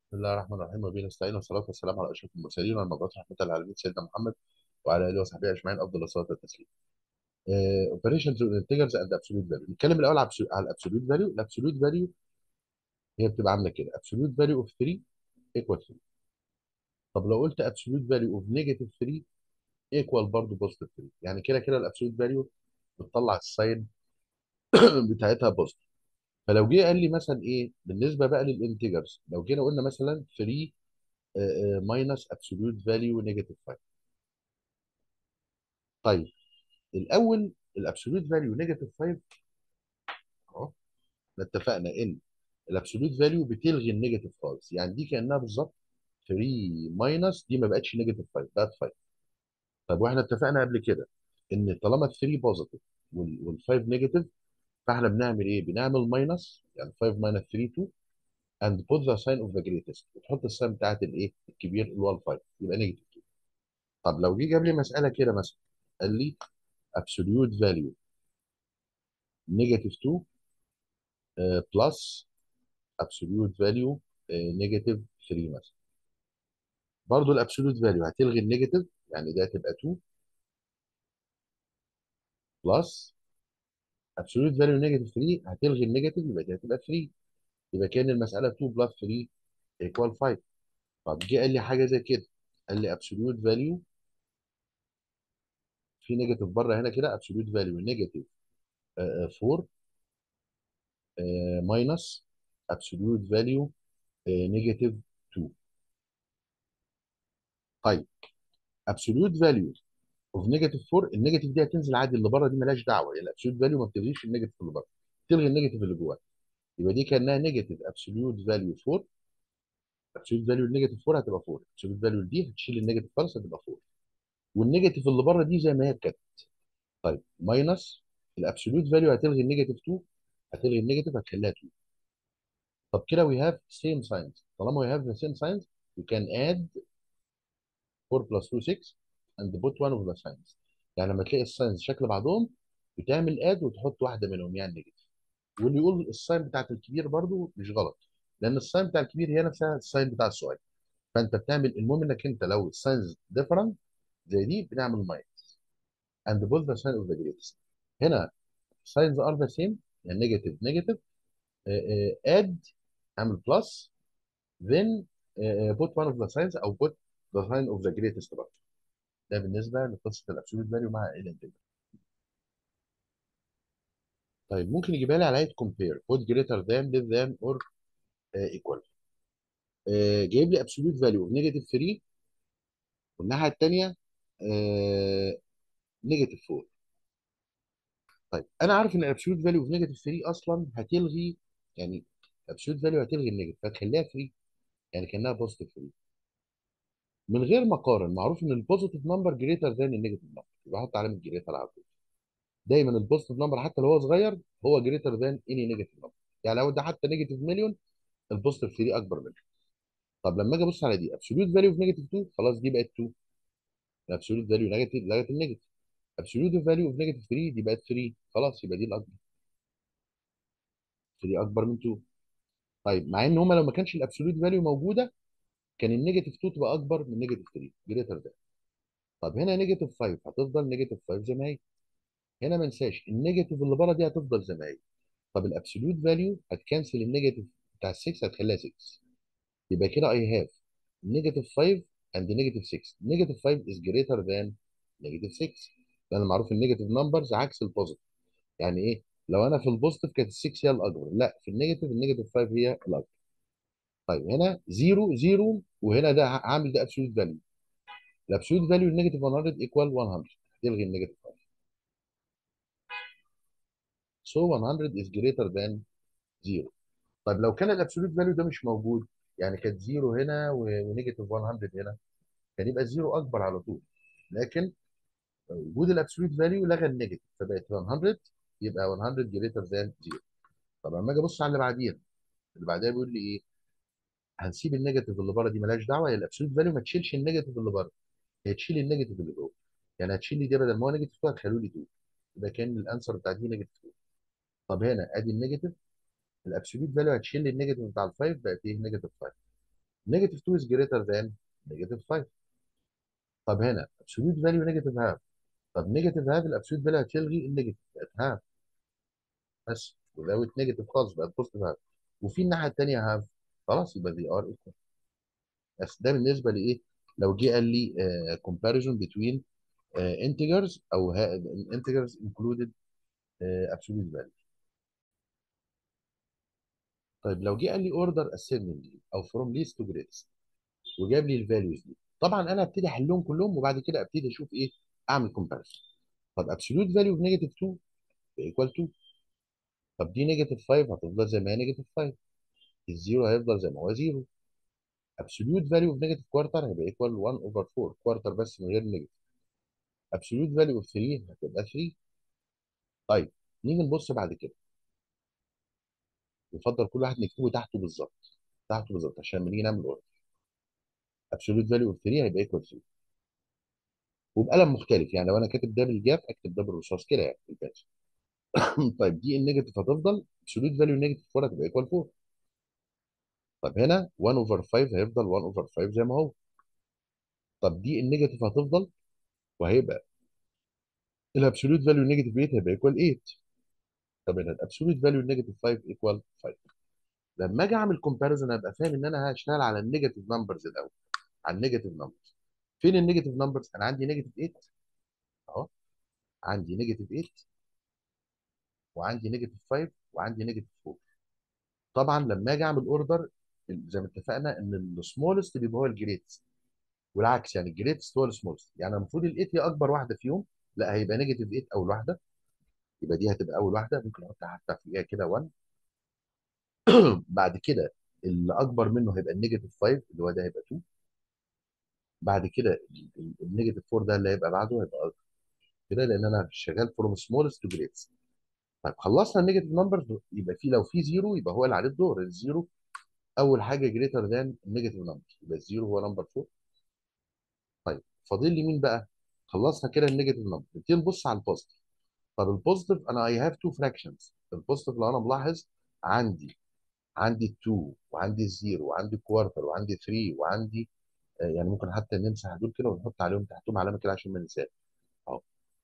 بسم الله الرحمن الرحيم وبه نستعين والصلاه والسلام على اشرف المرسلين والمبعوث رحمه للعالمين سيدنا محمد وعلى اله وصحبه اجمعين افضل الصلاه والتسليم. اوبريشنز انتجرز اند ابسولوت فاليو نتكلم الاول على الابسولوت فاليو الابسولوت فاليو هي بتبقى عامله كده ابسولوت فاليو اوف 3 ايكوال 3 طب لو قلت ابسولوت فاليو اوف نيجاتيف 3 ايكوال برضه بوزيتيف 3 يعني كده كده الابسولوت فاليو بتطلع الساين بتاعتها بوزيتيف فلو جه قال لي مثلا ايه بالنسبه بقى للانتجرز لو جينا قلنا مثلا 3 ماينس ابسولوت فاليو نيجاتيف 5 طيب الاول الابسولوت فاليو نيجاتيف 5 اهو احنا اتفقنا ان الابسولوت فاليو بتلغي النيجاتيف خالص يعني دي كانها بالظبط 3 ماينس دي ما بقتش نيجاتيف 5 بقت 5 طب واحنا اتفقنا قبل كده ان طالما ال 3 بوزيتيف وال 5 نيجاتيف فاحنا بنعمل ايه؟ بنعمل ماينس يعني 5 ماينس 3 2 and put the sign of the greatest وتحط الساين بتاعت الايه؟ الكبير اللي هو ال 5 يبقى نيجاتيف 2 طب لو جه جاب لي مساله كده مثلا قال لي absolute value negative 2 بلس absolute value نيجاتيف 3 مثلا برضه الابسولوت فاليو هتلغي النيجاتيف يعني ده هتبقى 2 بلس absolute value نيجاتيف 3 هتلغي النيجاتيف يبقى دي هتبقى 3 يبقى كان المساله 2 بلس 3 ايكوال 5 طب جه قال لي حاجه زي كده قال لي absolute value في نيجاتيف بره هنا كده absolute value نيجاتيف 4 ماينس absolute value نيجاتيف 2 طيب absolute value اوف نيجاتيف 4 النيجاتيف دي هتنزل عادي اللي بره دي مالهاش دعوه يعني الابسولوت فاليو ما بتلغيش النيجاتيف اللي بره تلغي النيجاتيف اللي جواه يبقى دي كانها نيجاتيف ابسولوت فاليو 4 ابسولوت فاليو النيجاتيف 4 هتبقى 4 ابسولوت فاليو دي هتشيل النيجاتيف خالص هتبقى 4 والنيجاتيف اللي بره دي زي ما هي كانت طيب ماينس الابسولوت فاليو هتلغي النيجاتيف 2 هتلغي النيجاتيف هتخليها 2 طب كده we have same signs طالما we have the same signs we can add 4 plus 2 6 and put one of the signs يعني لما تلاقي الساينز شكل بعضهم بتعمل اد وتحط واحده منهم يعني نيجاتيف واللي يقول الساين بتاعت الكبير برضو مش غلط لان الساين بتاع الكبير هي نفسها الساين بتاع الصغير فانت بتعمل المهم انك انت لو الساينز ديفرنت زي دي بنعمل ماينس and both the sign of the greatest هنا signs are the same يعني نيجاتيف نيجاتيف add اعمل بلس then uh, put one of the signs او put the sign of the greatest برضه ده بالنسبه لقصه الابسولوت فاليو مع الانتجر طيب ممكن يجيبها لي على هيئه كومبير put greater than less than or uh, equal uh, جايب لي absolute value of negative 3 والناحيه الثانيه نيجاتيف 4 طيب انا عارف ان absolute value of negative 3 اصلا هتلغي يعني absolute value هتلغي النيجاتيف فتخليها 3 يعني كانها بوزيتيف 3 من غير ما اقارن معروف ان البوزيتيف نمبر جريتر ذان النيجاتيف نمبر يبقى احط علامه جريتر على طول دايما البوزيتيف نمبر حتى لو هو صغير هو جريتر ذان اني نيجاتيف نمبر يعني لو ده حتى نيجاتيف مليون البوزيتيف 3 اكبر منه طب لما اجي ابص على دي ابسولوت فاليو اوف نيجاتيف 2 خلاص دي بقت 2 الابسولوت فاليو نيجاتيف لغت النيجاتيف ابسولوت فاليو اوف نيجاتيف 3 دي بقت 3 خلاص يبقى دي الاكبر 3 اكبر من 2 طيب مع ان هما لو ما كانش الابسولوت فاليو موجوده كان النيجاتيف 2 تبقى اكبر من نيجاتيف 3 جريتر ذان طب هنا نيجاتيف 5 هتفضل نيجاتيف 5 زي ما هي هنا ما انساش النيجاتيف اللي بره دي هتفضل زي ما هي طب الابسولوت فاليو هتكنسل النيجاتيف بتاع ال 6 هتخليها 6 يبقى كده اي هاف نيجاتيف 5 اند نيجاتيف 6 نيجاتيف 5 از جريتر ذان نيجاتيف 6 لان معروف النيجاتيف نمبرز عكس البوزيتيف يعني ايه لو انا في البوزيتيف كانت ال 6 هي الاكبر لا في النيجاتيف النيجاتيف 5 هي الاكبر طيب هنا 0 0 وهنا ده عامل ده ابسولوت فاليو الابسولوت فاليو النيجاتيف 100 ايكوال 100 تلغي النيجاتيف 5 so 100 is greater than 0 طيب لو كان الابسولوت فاليو ده مش موجود يعني كانت 0 هنا ونيجاتيف 100 هنا كان يبقى الزيرو اكبر على طول لكن وجود الابسولوت فاليو لغى النيجاتيف فبقت 100 يبقى 100 جريتر ذان 0 طب لما اجي ابص على اللي بعديها اللي بعدها بيقول لي ايه هنسيب النيجاتيف اللي بره دي مالهاش دعوه هي الابسولوت فاليو ما تشيلش النيجاتيف اللي بره هي تشيل النيجاتيف اللي جوه يعني هتشيل لي دي بدل ما هو نيجاتيف 2 هتخلوا لي 2 يبقى كان الانسر بتاع دي نيجاتيف 2 طب هنا ادي النيجاتيف الابسولوت فاليو هتشيل لي النيجاتيف بتاع ال 5 بقت ايه نيجاتيف 5 نيجاتيف 2 از جريتر ذان نيجاتيف 5 طب هنا ابسولوت فاليو نيجاتيف هاف طب نيجاتيف هاف الابسولوت فاليو هتلغي النيجاتيف بقت هاف بس وزاويه نيجاتيف خالص بقت بوزيتيف هاف وفي الناحيه الثانيه هاف خلاص يبقى دي ار ايكوال بس ده بالنسبه لايه لو جه قال لي كومباريزون بتوين انتجرز او انتجرز انكلودد ابسولوت فاليو طيب لو جه قال لي اوردر اسcendingly او فروم ليست تو جريتست وجاب لي الفاليوز دي طبعا انا ابتدي احلهم كلهم وبعد كده ابتدي اشوف ايه اعمل كومباريزون طب ابسولوت فاليو بنيجاتيف 2 ايكوال 2 طب دي نيجاتيف 5 هتفضل زي ما هي نيجاتيف 5 الزيرو هيفضل زي ما هو زيرو ابسولوت فاليو اوف نيجاتيف كوارتر هيبقى ايكوال 1 اوفر 4 كوارتر بس من غير نيجاتيف ابسولوت فاليو اوف 3 هتبقى 3 طيب نيجي نبص بعد كده يفضل كل واحد نكتبه تحته بالظبط تحته بالظبط عشان لما نيجي نعمل اوردر ابسولوت فاليو اوف 3 هيبقى ايكوال 3 وبقلم مختلف يعني لو انا كاتب ده بالجاف اكتب ده بالرصاص كده يعني في الباقي طيب دي النيجاتيف هتفضل ابسولوت فاليو نيجاتيف 4 هتبقى ايكوال 4 طب هنا 1 اوفر 5 هيفضل 1 اوفر 5 زي ما هو طب دي النيجاتيف هتفضل وهيبقى الابسولوت فاليو نيجاتيف 8 هيبقى ايكوال 8 طب هنا الابسولوت فاليو نيجاتيف 5 ايكوال 5 لما اجي اعمل كومباريزون ابقى فاهم ان انا هشتغل على النيجاتيف نمبرز الاول على النيجاتيف نمبرز فين النيجاتيف نمبرز انا عندي نيجاتيف 8 اهو عندي نيجاتيف 8 وعندي نيجاتيف 5 وعندي نيجاتيف 4 طبعا لما اجي اعمل اوردر زي ما اتفقنا ان السمولست بيبقى هو الجريتست والعكس يعني الجريتست هو السمولست يعني المفروض ال 8 هي اكبر واحده فيهم لا هيبقى نيجاتيف 8 اول واحده يبقى دي هتبقى اول واحده ممكن احط حتى فوقيها كده 1 بعد كده اللي اكبر منه هيبقى النيجاتيف 5 اللي هو ده هيبقى 2 بعد كده النيجاتيف 4 ده اللي هيبقى بعده هيبقى كده لان انا شغال فروم سمولست تو جريتست طيب خلصنا النيجاتيف نمبرز يبقى في لو في زيرو يبقى هو اللي عليه الدور الزيرو اول حاجه جريتر ذان النيجاتيف نمبر يبقى الزيرو هو نمبر 4 طيب فاضل لي مين بقى خلصنا كده النيجاتيف نمبر نبتدي نبص على البوزيتيف طب البوزيتيف انا اي هاف تو فراكشنز البوزيتيف لو انا ملاحظ عندي عندي 2 وعندي الزيرو وعندي الكوارتر وعندي 3 وعندي آه يعني ممكن حتى نمسح دول كده ونحط عليهم تحتهم علامه كده عشان ما ننساش اهو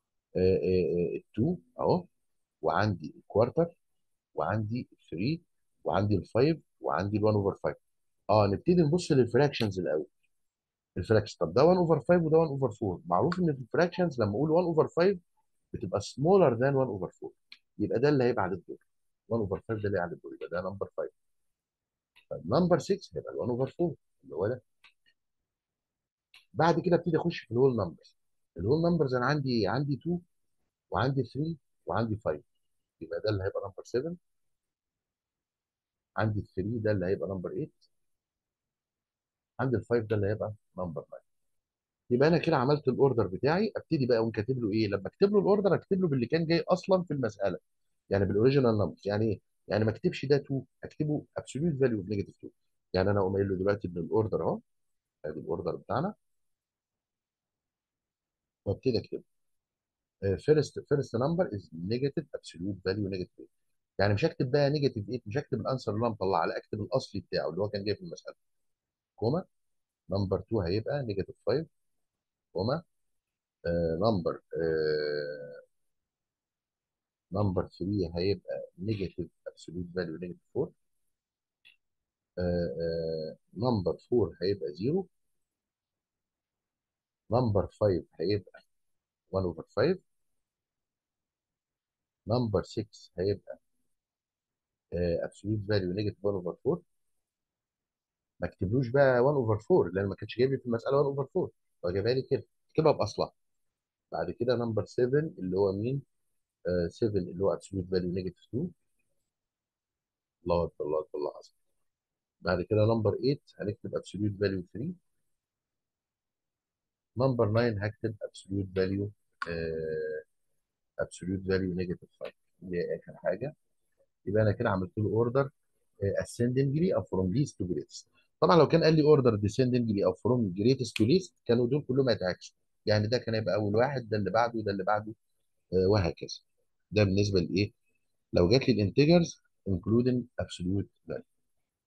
2 اهو وعندي الكوارتر وعندي 3 وعندي ال 5 وعندي ال 1 اوفر 5 اه نبتدي نبص للفراكشنز الاول الفراكشن طب ده 1 اوفر 5 وده 1 اوفر 4 معروف ان في الفراكشنز لما اقول 1 اوفر 5 بتبقى سمولر ذان 1 اوفر 4 يبقى ده اللي هيبقى على الدور 1 اوفر 5 ده اللي على الدور يبقى ده نمبر 5 طيب نمبر 6 هيبقى 1 اوفر 4 اللي هو ده بعد كده ابتدي اخش في الهول نمبرز الهول نمبرز انا عندي عندي 2 وعندي 3 وعندي 5 يبقى ده اللي هيبقى نمبر 7 عندي ال 3 ده اللي هيبقى نمبر 8 عندي ال 5 ده اللي هيبقى نمبر 9 يبقى انا كده عملت الاوردر بتاعي ابتدي بقى اقوم كاتب له ايه لما اكتب له الاوردر اكتب له باللي كان جاي اصلا في المساله يعني بالاوريجينال نمبرز يعني ايه يعني ما اكتبش ده 2 اكتبه ابسوليوت فاليو نيجاتيف 2 يعني انا اقوم قايل له دلوقتي ان الاوردر اهو ادي الاوردر بتاعنا وابتدي اكتبه فيرست فيرست نمبر از نيجاتيف ابسوليوت فاليو نيجاتيف 8 يعني مش هكتب بقى نيجاتيف 8 مش هكتب الانسر اللي انا مطلعه لا اكتب الاصلي بتاعه اللي هو كان جاي في المساله كوما نمبر 2 هيبقى نيجاتيف 5 كوما نمبر نمبر 3 هيبقى نيجاتيف ابسوليوت فاليو نيجاتيف 4 نمبر 4 هيبقى 0 نمبر 5 هيبقى 1 اوفر 5 نمبر 6 هيبقى ابسوليوت فاليو نيجاتيف 1 اوفر 4 ما اكتبلوش بقى 1 اوفر 4 لان ما كانش جايب لي في المساله 1 اوفر 4 هو جايبها لي كده اكتبها باصلها بعد كده نمبر 7 اللي هو مين؟ آه 7 اللي هو ابسوليوت فاليو نيجاتيف 2 الله اكبر الله اكبر الله العظيم بعد كده نمبر 8 هنكتب ابسوليوت فاليو 3 نمبر 9 هكتب ابسوليوت فاليو ابسوليوت فاليو نيجاتيف 5 اللي هي اخر حاجه يبقى انا كده عملت له اوردر ascendingly او from least to greatest طبعا لو كان قال لي اوردر descendingly او from greatest to least كانوا دول كلهم هيتعكسوا يعني ده كان يبقى اول واحد ده اللي بعده ده اللي بعده آه وهكذا ده بالنسبه لايه لو جات لي الانتجرز including absolute value